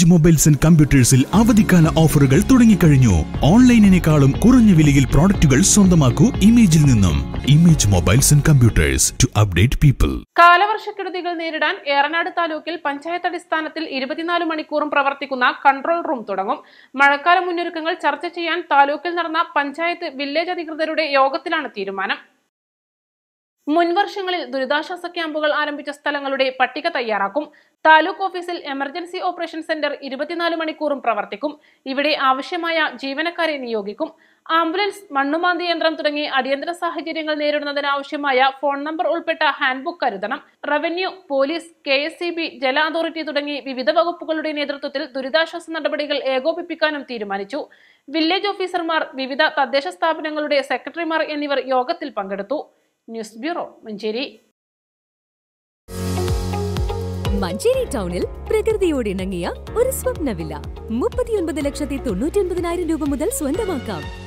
image mobiles and കമ്പ്യൂട്ടേഴ്സിൽ അവധിക്കാല ഓഫറുകൾ തുടങ്ങിക്കഴിഞ്ഞു ഓൺലൈനിനേക്കാളും കുറഞ്ഞ വിലയിൽ പ്രോഡക്റ്റുകൾ സ്വന്തമാക്കൂ ഇമേജിൽ നിന്നും image mobiles and computers to update people കാലവർഷക്കെടുതികൾ നേരിടാൻ ഏറനാട് താലൂക്കിൽ പഞ്ചായത്ത് അടിസ്ഥാനത്തിൽ ഇരുപത്തിനാല് മണിക്കൂറും പ്രവർത്തിക്കുന്ന കൺട്രോൾ റൂം തുടങ്ങും മഴക്കാല മുന്നൊരുക്കങ്ങൾ ചർച്ച ചെയ്യാൻ താലൂക്കിൽ നടന്ന പഞ്ചായത്ത് വില്ലേജ് അധികൃതരുടെ യോഗത്തിലാണ് തീരുമാനം മുൻവർഷങ്ങളിൽ ദുരിതാശ്വാസ ക്യാമ്പുകൾ ആരംഭിച്ച സ്ഥലങ്ങളുടെ പട്ടിക തയ്യാറാക്കും താലൂക്ക് ഓഫീസിൽ എമർജൻസി ഓപ്പറേഷൻ സെന്റർ ഇരുപത്തിനാല് മണിക്കൂറും പ്രവർത്തിക്കും ഇവിടെ ആവശ്യമായ ജീവനക്കാരെ നിയോഗിക്കും ആംബുലൻസ് മണ്ണുമാന്തി യന്ത്രം തുടങ്ങി അടിയന്തര സാഹചര്യങ്ങൾ നേരിടുന്നതിന് ആവശ്യമായ ഫോൺ നമ്പർ ഉൾപ്പെട്ട ഹാൻഡ്ബുക്ക് കരുതണം revenue police K S C B ജല അതോറിറ്റി തുടങ്ങി വിവിധ വകുപ്പുകളുടെ നേതൃത്വത്തിൽ ദുരിതാശ്വാസ നടപടികൾ ഏകോപിപ്പിക്കാനും തീരുമാനിച്ചു വില്ലേജ് ഓഫീസർമാർ വിവിധ തദ്ദേശ സ്ഥാപനങ്ങളുടെ സെക്രട്ടറിമാർ എന്നിവർ യോഗത്തിൽ പങ്കെടുത്തു ന്യൂസ് ബ്യൂറോ മഞ്ചേരി മഞ്ചേരി ടൗണിൽ പ്രകൃതിയോട് ഇണങ്ങിയ ഒരു സ്വപ്ന വില്ല മുപ്പത്തിയൊൻപത് ലക്ഷത്തി തൊണ്ണൂറ്റി ഒൻപതിനായിരം രൂപ മുതൽ സ്വന്തമാക്കാം